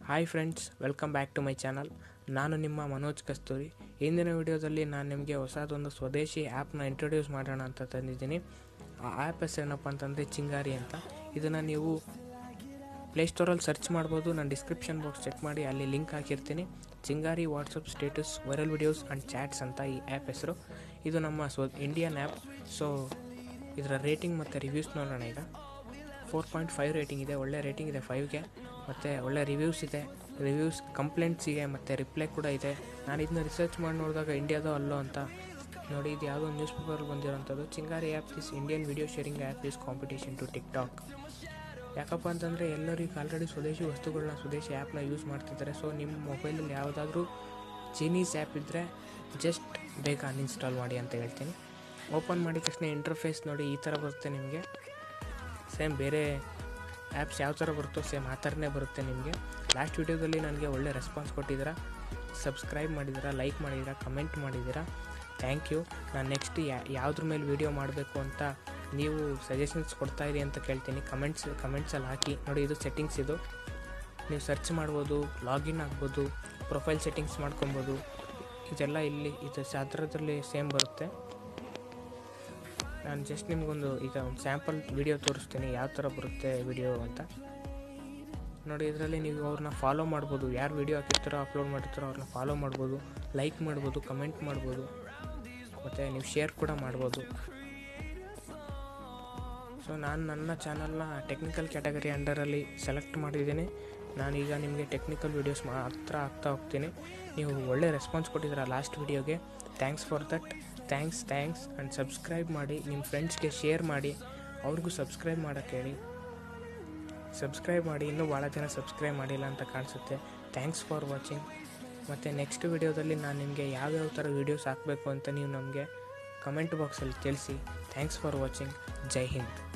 hi friends welcome back to my channel ನಾನು ನಿಮ್ಮ ಮನೋಜ್ ಕಸ್ತೂರಿ ಇಂದಿನ ವಿಡಿಯೋದಲ್ಲಿ ನಾನು ನಿಮಗೆ ಹೊಸದೊಂದು ಸ್ವದೇಶಿ ಆ್ಯಪ್ನ ಇಂಟ್ರೊಡ್ಯೂಸ್ ಮಾಡೋಣ ಅಂತ ತಂದಿದ್ದೀನಿ ಆ ಆ್ಯಪ್ ಹೆಸರೇನಪ್ಪ ಅಂತಂದರೆ ಚಿಂಗಾರಿ ಅಂತ ಇದನ್ನು ನೀವು ಪ್ಲೇಸ್ಟೋರಲ್ಲಿ ಸರ್ಚ್ ಮಾಡ್ಬೋದು ನಾನು ಡಿಸ್ಕ್ರಿಪ್ಷನ್ ಬಾಕ್ಸ್ ಚೆಕ್ ಮಾಡಿ ಅಲ್ಲಿ ಲಿಂಕ್ ಹಾಕಿರ್ತೀನಿ Chingari WhatsApp status viral videos and chats ಅಂತ ಈ ಆ್ಯಪ್ ಹೆಸರು ಇದು ನಮ್ಮ ಸ್ವ ಇಂಡಿಯನ್ ಆ್ಯಪ್ ಸೊ ಇದರ ರೇಟಿಂಗ್ ಮತ್ತು ರಿವ್ಯೂಸ್ ನೋಡೋಣ ಈಗ ಫೋರ್ ಪಾಯಿಂಟ್ ಫೈವ್ ರೇಟಿಂಗ್ ಇದೆ ಒಳ್ಳೆ ರೇಟಿಂಗ್ ಇದೆ ಫೈವ್ಗೆ ಮತ್ತು ಒಳ್ಳೆ ರಿವ್ಯೂಸ್ ಇದೆ ರಿವ್ಯೂಸ್ ಕಂಪ್ಲೇಂಟ್ಸಿಗೆ ಮತ್ತು ರಿಪ್ಲೈ ಕೂಡ ಇದೆ ನಾನು ಇದನ್ನ ರಿಸರ್ಚ್ ಮಾಡಿ ನೋಡಿದಾಗ ಇಂಡಿಯಾದೋ ಅಲ್ಲೋ ಅಂತ ನೋಡಿ ಇದು ಯಾವುದೋ ನ್ಯೂಸ್ ಪೇಪರ್ ಬಂದಿರೋಂಥದ್ದು Chingari app is Indian video sharing app is competition to TikTok ಯಾಕಪ್ಪ ಅಂತಂದರೆ ಎಲ್ಲರೂ ಈಗ ಆಲ್ರೆಡಿ ಸ್ವದೇಶಿ ವಸ್ತುಗಳನ್ನ ಸ್ವದೇಶಿ ಆ್ಯಪ್ನ ಯೂಸ್ ಮಾಡ್ತಿದ್ದಾರೆ ಸೊ ನಿಮ್ಮ ಮೊಬೈಲಲ್ಲಿ ಯಾವುದಾದ್ರೂ ಚೀನೀಸ್ ಆ್ಯಪ್ ಇದ್ದರೆ ಜಸ್ಟ್ ಬೇಗ ಅನ್ಇನ್ಸ್ಟಾಲ್ ಮಾಡಿ ಅಂತ ಹೇಳ್ತೀನಿ ಓಪನ್ ಮಾಡಿದ ತಕ್ಷಣ ಇಂಟರ್ಫೇಸ್ ನೋಡಿ ಈ ಥರ ಬರುತ್ತೆ ನಿಮಗೆ ಸೇಮ್ ಬೇರೆ ಆ್ಯಪ್ಸ್ ಯಾವ ಥರ ಬರುತ್ತೋ ಸೇಮ್ ಆ ಥರನೇ ಬರುತ್ತೆ ನಿಮಗೆ ಲಾಸ್ಟ್ ವೀಡಿಯೋದಲ್ಲಿ ನನಗೆ ಒಳ್ಳೆ ರೆಸ್ಪಾನ್ಸ್ ಕೊಟ್ಟಿದ್ದೀರಾ ಸಬ್ಸ್ಕ್ರೈಬ್ ಮಾಡಿದ್ದೀರಾ ಲೈಕ್ ಮಾಡಿದ್ದೀರಾ ಕಮೆಂಟ್ ಮಾಡಿದ್ದೀರಾ ಥ್ಯಾಂಕ್ ಯು ನಾನು ನೆಕ್ಸ್ಟ್ ಯಾವುದ್ರ ಮೇಲೆ ವೀಡಿಯೋ ಮಾಡಬೇಕು ಅಂತ ನೀವು ಸಜೆಷನ್ಸ್ ಕೊಡ್ತಾ ಇರಿ ಅಂತ ಕೇಳ್ತೀನಿ ಕಮೆಂಟ್ಸ್ ಕಮೆಂಟ್ಸಲ್ಲಿ ಹಾಕಿ ನೋಡಿ ಇದು ಸೆಟ್ಟಿಂಗ್ಸ್ ಇದು ನೀವು ಸರ್ಚ್ ಮಾಡ್ಬೋದು ಲಾಗಿನ್ ಆಗ್ಬೋದು ಪ್ರೊಫೈಲ್ ಸೆಟ್ಟಿಂಗ್ಸ್ ಮಾಡ್ಕೊಬೋದು ಇದೆಲ್ಲ ಇಲ್ಲಿ ಇದು ಅದರದ್ರಲ್ಲಿ ಸೇಮ್ ಬರುತ್ತೆ ನಾನು ಜಸ್ಟ್ ನಿಮಗೊಂದು ಈಗ ಒಂದು ಸ್ಯಾಂಪಲ್ ವಿಡಿಯೋ ತೋರಿಸ್ತೀನಿ ಯಾವ ಥರ ಬರುತ್ತೆ ವಿಡಿಯೋ ಅಂತ ನೋಡಿ ಇದರಲ್ಲಿ ನೀವು ಅವ್ರನ್ನ ಫಾಲೋ ಮಾಡ್ಬೋದು ಯಾರು ವಿಡಿಯೋ ಹಾಕಿರ್ತಾರೋ ಅಪ್ಲೋಡ್ ಮಾಡಿರ್ತಾರೋ ಅವ್ರನ್ನ ಫಾಲೋ ಮಾಡ್ಬೋದು ಲೈಕ್ ಮಾಡ್ಬೋದು ಕಮೆಂಟ್ ಮಾಡ್ಬೋದು ಮತ್ತು ನೀವು ಶೇರ್ ಕೂಡ ಮಾಡ್ಬೋದು ಸೊ ನಾನು ನನ್ನ ಚಾನಲ್ನ ಟೆಕ್ನಿಕಲ್ ಕ್ಯಾಟಗರಿ ಅಂಡರಲ್ಲಿ ಸೆಲೆಕ್ಟ್ ಮಾಡಿದ್ದೀನಿ ನಾನೀಗ ನಿಮಗೆ ಟೆಕ್ನಿಕಲ್ ವೀಡಿಯೋಸ್ ಮಾ ಹತ್ರ ಆಗ್ತಾ ಹೋಗ್ತೀನಿ ನೀವು ಒಳ್ಳೆ ರೆಸ್ಪಾನ್ಸ್ ಕೊಟ್ಟಿದ್ದೀರಾ ಲಾಸ್ಟ್ ವೀಡಿಯೋಗೆ thanks for that thanks thanks and subscribe ಮಾಡಿ ನಿಮ್ಮ ಫ್ರೆಂಡ್ಸ್ಗೆ ಶೇರ್ ಮಾಡಿ ಅವ್ರಿಗೂ ಸಬ್ಸ್ಕ್ರೈಬ್ ಮಾಡೋಕ್ಕೆ ಹೇಳಿ ಸಬ್ಸ್ಕ್ರೈಬ್ ಮಾಡಿ ಇನ್ನೂ ಭಾಳ ಜನ ಸಬ್ಸ್ಕ್ರೈಬ್ ಮಾಡಿಲ್ಲ ಅಂತ ಕಾಣಿಸುತ್ತೆ ಥ್ಯಾಂಕ್ಸ್ ಫಾರ್ ವಾಚಿಂಗ್ ಮತ್ತು ನೆಕ್ಸ್ಟ್ ವೀಡಿಯೋದಲ್ಲಿ ನಾನು ನಿಮಗೆ ಯಾವ್ಯಾವ ಥರ ವೀಡಿಯೋಸ್ ಹಾಕಬೇಕು ಅಂತ ನೀವು ನಮಗೆ ಕಮೆಂಟ್ ಬಾಕ್ಸಲ್ಲಿ ತಿಳಿಸಿ ಥ್ಯಾಂಕ್ಸ್ ಫಾರ್ ವಾಚಿಂಗ್ ಜೈ ಹಿಂದ್